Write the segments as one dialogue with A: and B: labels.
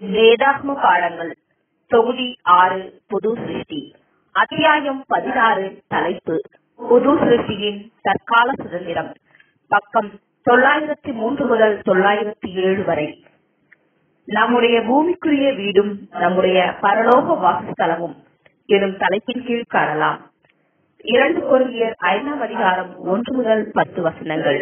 A: வேதாத்ம பாடங்கள் தொகுதி ஆறு புது சிருஷ்டி அத்தியாயம் பதினாறு தலைப்பு புது சிருஷ்டியின் தற்கால சுதந்திரம் பக்கம் தொள்ளாயிரத்தி மூன்று முதல் தொள்ளாயிரத்தி ஏழு வரை நம்முடைய பூமிக்குரிய வீடும் நம்முடைய பரலோக வாசஸ்தலமும் எனும் தலைப்பின் கீழ் காணலாம் இரண்டு கொரிந்தியர் ஐந்தாம் அதிகாரம் ஒன்று முதல் பத்து வசனங்கள்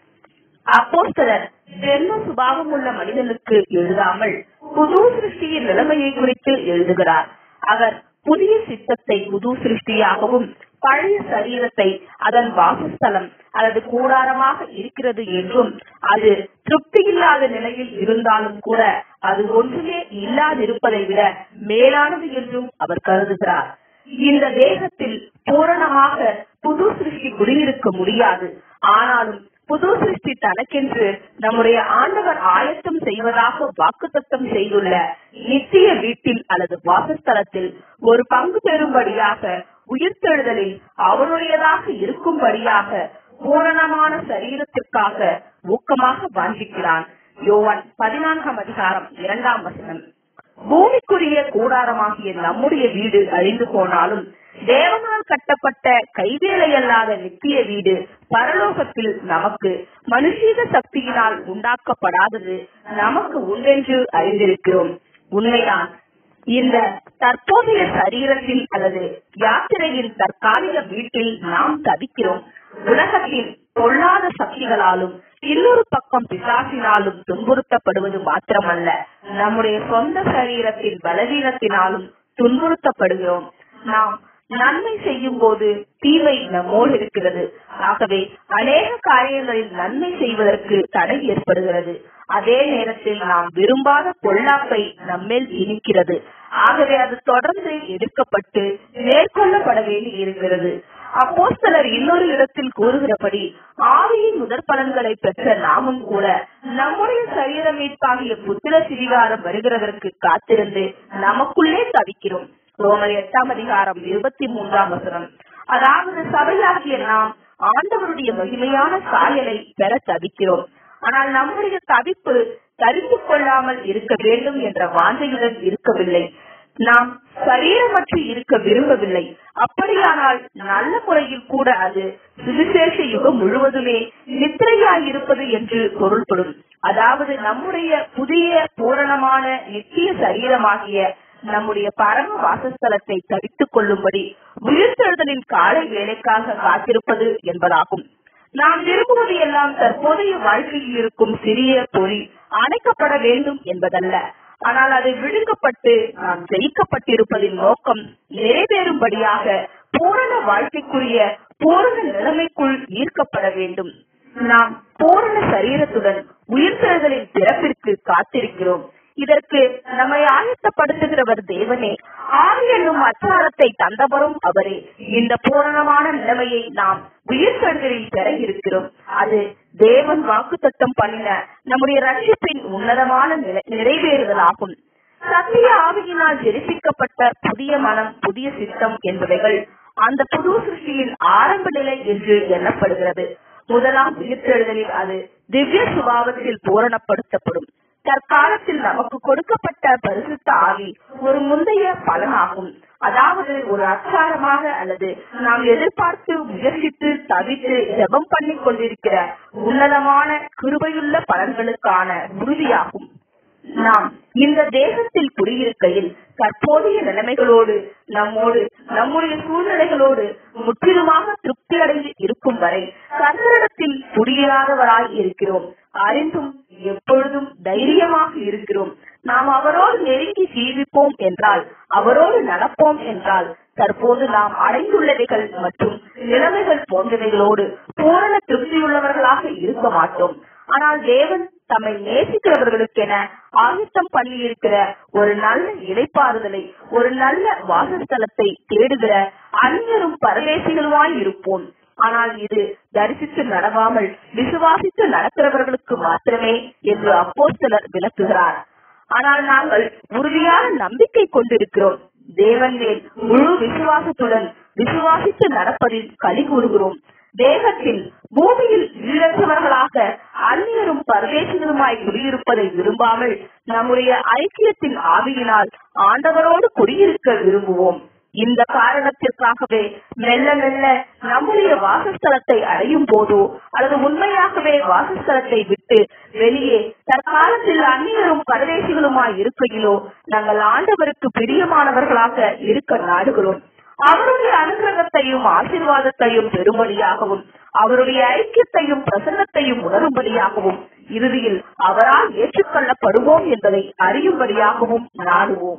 A: அப்போஸ்தலர் ஜென்ம சுபாவம் உள்ள மனிதனுக்கு எழுதாமல் புது சிருஷ்டியின் நிலைமையை குறித்து எழுதுகிறார் அவர் புதிய சித்தத்தை புது சிருஷ்டியாகவும் பழைய சரீரத்தை அதன் வாசஸ்தலம் அல்லது கூடாரமாக இருக்கிறது என்றும் அது திருப்தி இல்லாத நிலையில் இருந்தாலும் கூட அது ஒன்றுமே இல்லாதிருப்பதை விட மேலானது என்றும் அவர் கருதுகிறார் இந்த தேகத்தில் பூரணமாக புது சிருஷ்டி குடியிருக்க முடியாது ஆனாலும் புது சிருஷ்டி தனக்கென்று நம்முடைய ஆண்டவர் ஆயத்தம் செய்வதாக வாக்குத்தத்தம் செய்துள்ள நித்திய வீட்டில் அல்லது வாசஸ்தலத்தில் ஒரு பங்கு பெறும்படியாக உயிர்த்தெழுதலில் அவருடையதாக இருக்கும்படியாக பூரணமான சரீரத்திற்காக ஊக்கமாக வாஞ்சிக்கிறான் யோவான் பதினான்காம் அதிகாரம் இரண்டாம் வசனம் பூமிக்குரிய கூடாரமாகிய நம்முடைய வீடு அழிந்து போனாலும் தேவனால் கட்டப்பட்ட கைவேலையல்லாத நித்திய வீடு பரலோகத்தில் நமக்கு மனுஷீக சக்தியினால் உண்டாக்கப்படாதது நமக்கு உண்டென்று அறிந்திருக்கிறோம் உண்மைதான் இந்த தற்போதைய சரீரத்தில் அல்லது யாத்திரையின் தற்காலிக வீட்டில் நாம் தவிக்கிறோம் உலகத்தின் பொல்லாத சக்திகளாலும் இன்னொரு பக்கம் பிசாசினாலும் துன்புறுத்தப்படுவது மாத்திரமல்ல நம்முடைய சொந்த சரீரத்தின் பலவீனத்தினாலும் துன்புறுத்தப்படுகிறோம் நாம் நன்மை செய்யும் போது தீமை நம்மோடு இருக்கிறது ஆகவே அநேக காரியங்களில் நன்மை செய்வதற்கு தடை ஏற்படுகிறது அதே நேரத்தில் நாம் விரும்பாத பொல்லாப்பை நம்மேல் திணிக்கிறது ஆகவே அது தொடர்ந்து எடுக்கப்பட்டு மேற்கொள்ளப்பட வேண்டி இருக்கிறது அப்போஸ்தலர் இன்னொரு இடத்தில் கூறுகிறபடி ஆவியின் முதற் பலன்களை பெற்ற நாமும் கூட நம்முடைய சரீர மீட்பாகிய புத்திர சிவிகாரம் வருகிறதற்கு காத்திருந்து நமக்குள்ளே தவிக்கிறோம் ரோமர் எட்டாம் அதிகாரம் இருபத்தி மூன்றாம் வசனம் அதாவது சபையாகிய நாம் ஆண்டவருடைய மகிமையான சாயலை பெற தவிக்கிறோம் ஆனால் நம்முடைய தவிப்பு தரித்து கொள்ளாமல் இருக்க வேண்டும் என்ற வாஞ்சையுடன் இருக்கவில்லை நாம் சரீரமற்று இருக்க விரும்பவில்லை அப்படியானால் நல்ல முறையில் கூட அது சுவிசேஷ யுகம் முழுவதுமே நித்திரையாயிருப்பது என்று பொருள்படும் அதாவது நம்முடைய புதிய பூரணமான நித்திய சரீரமாகிய நம்முடைய பரம வாசஸ்தலத்தை தவித்துக் கொள்ளும்படி உயிர்த்தெழுதலின் காலை வேலைக்காக காத்திருப்பது என்பதாகும் நாம் விரும்புவது எல்லாம் தற்போதைய வாழ்க்கையில் இருக்கும் சிறிய பொறி அணைக்கப்பட வேண்டும் என்பதல்ல ஆனால் அது விழுங்கப்பட்டு நாம் ஜெயிக்கப்பட்டிருப்பதின் நோக்கம் நிறைவேறும்படியாக பூரண வாழ்க்கைக்குரிய பூரண நிலைமைக்குள் ஈர்க்கப்பட வேண்டும் நாம் பூரண சரீரத்துடன் உயிர்த்தெழுதலின் பிறப்பிற்கு காத்திருக்கிறோம் இதற்கு நம்மை ஆயத்தப்படுத்துகிறவர் தேவனே ஆவி என்னும் அச்சாரத்தை தந்தவரும் அவரே இந்த பூரணமான நிலைமையை நாம் உயிர்த்தெழுதலில் பெற இருக்கிறோம் அது தேவன் வாக்குத்தத்தம் பண்ணின நம்முடைய ரட்சிப்பின் உன்னதமான நிறைவேறுதலாகும் சத்திய ஆவியினால் ஜெரிப்பிக்கப்பட்ட புதிய மனம் புதிய சித்தம் என்பவைகள் அந்த புது சிருஷ்டியின் ஆரம்ப நிலை என்று எண்ணப்படுகிறது முதலாம் உயிர்த்தெழுதலில் அது திவ்ய சுபாவத்தில் பூரணப்படுத்தப்படும் தற்காலத்தில் நமக்கு கொடுக்கப்பட்ட பரிசுத்த ஆவி ஒரு முந்தைய பலனாகும் அதாவது ஒரு அச்சாரமாக அல்லது நாம் எதிர்பார்த்து முயற்சித்து தவித்து ஜபம் பண்ணி கொண்டிருக்கிற உன்னதமான கிருபையுள்ள பலன்களுக்கான உறுதியாகும் நாம் இந்த தேசத்தில் குடியிருக்கையில் தற்போதைய நிலைமைகளோடு நம்மோடு நம்முடைய சூழ்நிலைகளோடு முற்றிலுமாக திருப்தி அடைந்து இருக்கும் வரை கர்த்தரிடத்தில் குடியிராதவராய் இருக்கிறோம் அறிந்தும் எப்பொழுதும் தைரியமாக இருக்கிறோம் நாம் அவரோடு நெருங்கி ஜீவிப்போம் என்றால் அவரோடு நடப்போம் என்றால் தற்போது நாம் அடைந்துள்ளவைகள் மற்றும் நிலைமைகள் போன்றவைகளோடு பூரண திருப்தியுள்ளவர்களாக இருக்க மாட்டோம் ஆனால் தேவன் தம்மை நேசிக்கிறவர்களுக்கென ஆயத்தம் பண்ணி இருக்கிற ஒரு நல்ல இடைப்பாறுதலை ஒரு நல்ல வாசஸ்தலத்தை தேடுகிற அந்நியரும் பரதேசிகளுமாய் இருப்போம் ஆனால் இது தரிசித்து நடவாமல் விசுவாசித்து நடக்கிறவர்களுக்கு மாத்திரமே என்று அப்போஸ்தலர் விளக்குகிறார் ஆனால் நாங்கள் உறுதியான நம்பிக்கை கொண்டிருக்கிறோம் தேவன் மேல் முழு விசுவாசத்துடன் விசுவாசித்து நடப்பதில் களி கூறுகிறோம் தேகத்தில் பூமியில் ஈழற்றவர்களாக அந்நியரும் பரதேசிகளுமாய் குடியிருப்பதை விரும்பாமல் நம்முடைய ஐக்கியத்தின் ஆவியினால் ஆண்டவரோடு குடியிருக்க விரும்புவோம் இந்த காரணத்திற்காகவே மெல்ல மெல்ல நம்முடைய வாசஸ்தலத்தை அடையும் போதோ அல்லது உண்மையாகவே வாசஸ்தலத்தை விட்டு வெளியே தற்காலத்தில் அந்நியரும் பரதேசிகளுமாய் இருக்கையிலோ நாங்கள் ஆண்டவருக்கு பிரியமானவர்களாக இருக்க நாடுகிறோம் அவருடைய அனுகிரகத்தையும் ஆசீர்வாதத்தையும் பெறும்படியாகவும் அவருடைய ஐக்கியத்தையும் பிரசன்னத்தையும் உணரும்படியாகவும் இறுதியில் அவரால் ஏற்றுக்கொள்ளப்படுவோம் என்பதை அறியும்படியாகவும் நாடுவோம்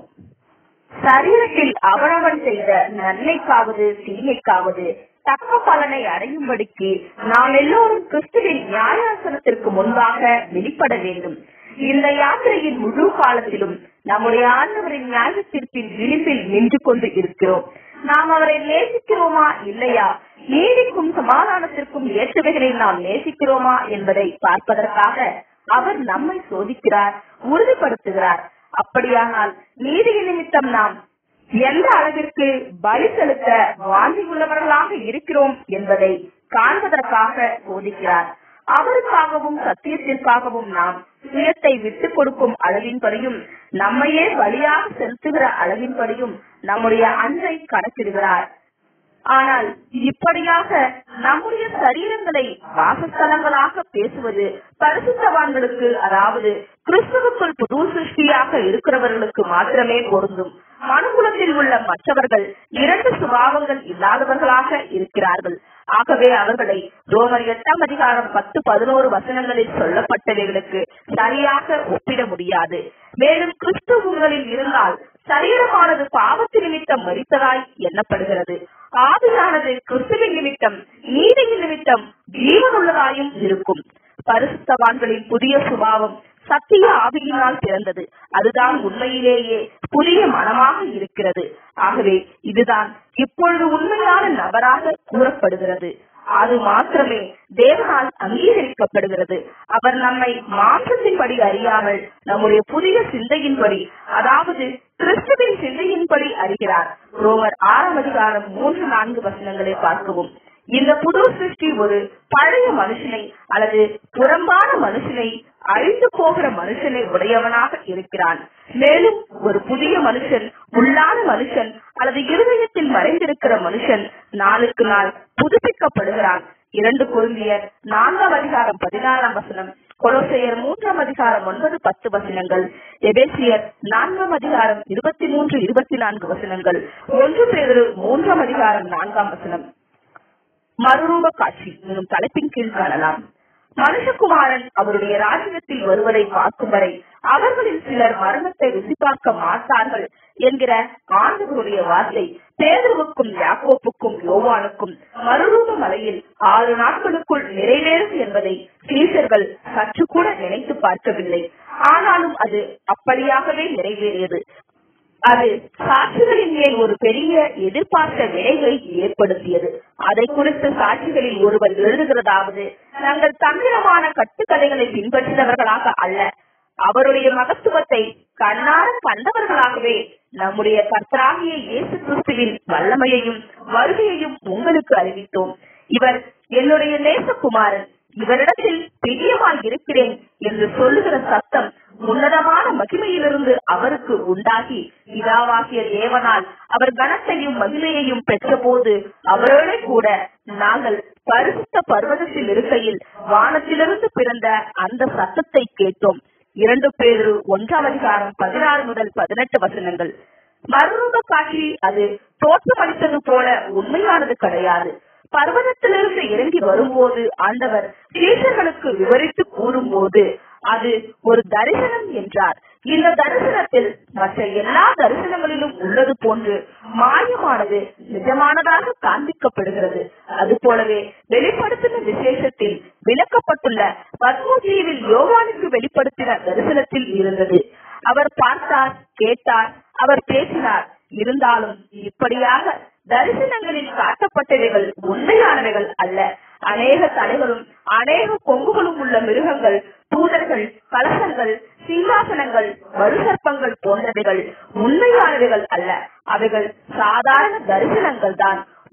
A: சரீரத்தில் அவரவன் செய்த நன்மைக்காவது தீமைக்காவது தக்க பலனை அடையும்படிக்கு நாம் எல்லோரும் கிறிஸ்துவின் நியாயாசனத்திற்கு முன்பாக வெளிப்பட வேண்டும் இந்த யாத்திரையின் முழு காலத்திலும் நம்முடைய ஆண்டவரின் நியாயத்திற்பின் விளிம்பில் நின்று கொண்டு இருக்கிறோம் நாம் அவரை நேசிக்கிறோமா இல்லையா நீதிக்கும் சமாதானத்திற்கும் ஏற்றவைகளை நாம் நேசிக்கிறோமா என்பதை பார்ப்பதற்காக அவர் நம்மை சோதிக்கிறார் உறுதிப்படுத்துகிறார் அப்படியானால் நீதியின் நிமித்தம் நாம் எந்த அளவிற்கு பலி செலுத்த வாந்தி உள்ளவர்களாக இருக்கிறோம் என்பதை காண்பதற்காக சோதிக்கிறார் அவருக்காகவும் சத்தியத்திற்காகவும் நாம் சுயத்தை விட்டுக் கொடுக்கும் அளவின்படியும் நம்மையே பலியாக செலுத்துகிற அளவின்படியும் நம்முடைய அன்பை கணக்கிடுகிறார் ஆனால் இப்படியாக நம்முடைய சரீரங்களை வாசஸ்தலங்களாக பேசுவது பரிசுத்தவான்களுக்கு அதாவது கிறிஸ்துவுக்குள் புது சிருஷ்டியாக இருக்கிறவர்களுக்கு மாத்திரமே பொருந்தும் மனுகுலத்தில் உள்ள மற்றவர்கள் இரண்டு சுபாவங்கள் இல்லாதவர்களாக இருக்கிறார்கள் ஆகவே அவர்களை ரோமர் எட்டாம் அதிகாரம் பத்து பதினோரு வசனங்களில் சொல்லப்பட்டவைகளுக்கு சரியாக ஒப்பிட முடியாது மேலும் கிறிஸ்து உங்களில் இருந்தால் சரீரமானது பாவத்து நிமித்தம் மறித்ததாய் எண்ணப்படுகிறது ஆவியானது கிறிஸ்துவின் நிமித்தம் நீதியின் நிமித்தம் ஜீவனுள்ளதாயும் இருக்கும் பரிசுத்தவான்களின் புதிய சுபாவம் சத்திய ஆவியினால் பிறந்தது அதுதான் உண்மையிலேயே புதிய மனமாக இருக்கிறது ஆகவே இதுதான் இப்பொழுது உண்மையான நபராக கூறப்படுகிறது அது மாத்திரமே தேவனால் அங்கீகரிக்கப்படுகிறது அவர் நம்மை மாற்றத்தின்படி அறியாமல் நம்முடைய புதிய சிந்தையின்படி அதாவது கிறிஸ்துவின் சிந்தையின்படி அறிகிறார் ரோமர் ஆறாம் அதிகாரம் மூன்று நான்கு வசனங்களை பார்க்கவும் இந்த புது சிருஷ்டி ஒரு பழைய மனுஷனை அல்லது புறம்பான மனுஷனை அழிந்து போகிற மனுஷனை உடையவனாக இருக்கிறான் மேலும் ஒரு புதிய மனுஷன் உள்ளான மனுஷன் அல்லது இருதயத்தில் மறைந்திருக்கிற மனுஷன் நாளுக்கு நாள் புதுப்பிக்கப்படுகிறான் இரண்டு குருந்தியர் நான்காம் அதிகாரம் பதினாறாம் வசனம் கொலோசையர் மூன்றாம் அதிகாரம் ஒன்பது பத்து வசனங்கள் எபேசியர் நான்காம் அதிகாரம் இருபத்தி மூன்று இருபத்தி நான்கு வசனங்கள் ஒன்று பேரு மூன்றாம் அதிகாரம் நான்காம் வசனம் மறுரூப காட்சி என்னும் தலைப்பின் கீழ் காணலாம் மனுஷகுமாரன் அவருடைய ராஜ்யத்தில் வருவதை பார்க்கும் வரை அவர்களில் சிலர் மரணத்தை ருசி பார்க்க மாட்டார்கள் என்கிற ஆண்டவருடைய வார்த்தை பேதருவுக்கும் யாக்கோப்புக்கும் யோவானுக்கும் மறுரூப மலையில் ஆறு நாட்களுக்குள் நிறைவேறும் என்பதை சீசர்கள் சற்று கூட நினைத்து பார்க்கவில்லை ஆனாலும் அது அப்படியாகவே நிறைவேறியது அது சாட்சிகளின் மேல் ஒரு பெரிய எதிர்பார்த்த விளைவை ஏற்படுத்தியது அதை குறித்து சாட்சிகளில் ஒருவர் எழுதுகிறதாவது நாங்கள் தந்திரமான கட்டுக்கதைகளை பின்பற்றினவர்களாக அல்ல அவருடைய மகத்துவத்தை கண்ணார கண்டவர்களாகவே நம்முடைய கர்த்தராகிய இயேசு கிறிஸ்துவின் வல்லமையையும் வருகையையும் உங்களுக்கு அறிவித்தோம் இவர் என்னுடைய நேசகுமாரன் இவரிடத்தில் பிரியமாய் இருக்கிறேன் என்று சொல்லுகிற சத்தம் உன்னதமான மகிமையிலிருந்து அவருக்கு உண்டாகி பிதாவாகிய தேவனால் அவர் கனத்தையும் மகிமையையும் பெற்றபோது அவரோட கூட நாங்கள் பரிசுத்த பர்வதத்தில் இருக்கையில் வானத்திலிருந்து பிறந்த அந்த சத்தத்தை கேட்டோம் இரண்டு பேரு ஒன்றாம் அதிகாரம் பதினாறு முதல் பதினெட்டு வசனங்கள் மறுரூப காட்சி அது தோற்றமளித்தது போல உண்மையானது கிடையாது பர்வதத்திலிருந்து இறங்கி வரும்போது ஆண்டவர் சீஷர்களுக்கு விவரித்து கூறும்போது அது ஒரு தரிசனம் என்றார் இந்த தரிசனத்தில் மற்ற எல்லா தரிசனங்களிலும் உள்ளது போன்று மாயமானது நிஜமானதாக காண்பிக்கப்படுகிறது அது போலவே வெளிப்படுத்தின விசேஷத்தில் விளக்கப்பட்டுள்ள பத்மஜீவில் யோகானுக்கு வெளிப்படுத்தின தரிசனத்தில் இருந்தது அவர் பார்த்தார் கேட்டார் அவர் பேசினார் இருந்தாலும் இப்படியாக தரிசனங்களில் காட்டப்பட்டவைகள் உண்மையானவைகள் அல்ல அநேக தலைகளும் அநேக கொங்குகளும் உள்ள மிருகங்கள் தூதர்கள் கலசங்கள் சிங்காசனங்கள் வருசற்பங்கள் போன்றவைகள் உண்மையானவைகள் அல்ல அவைகள் சாதாரண தரிசனங்கள் தான்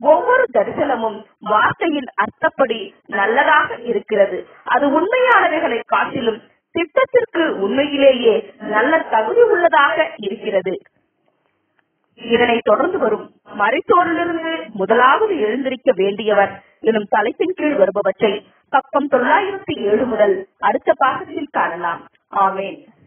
A: ஒவ்வொரு தரிசனமும் வார்த்தையின் அர்த்தப்படி நல்லதாக இருக்கிறது அது உண்மையானவைகளை காட்டிலும் திட்டத்திற்கு உண்மையிலேயே நல்ல தகுதி உள்ளதாக இருக்கிறது இதனை தொடர்ந்து வரும் மறைத்தோரிலிருந்து முதலாவது எழுந்திருக்க வேண்டியவர் எனும் தலைப்பின் கீழ் வருபவற்றை பக்கம் தொள்ளாயிரத்தி ஏழு முதல் அடுத்த பாகத்தில் காணலாம் ஆமேன்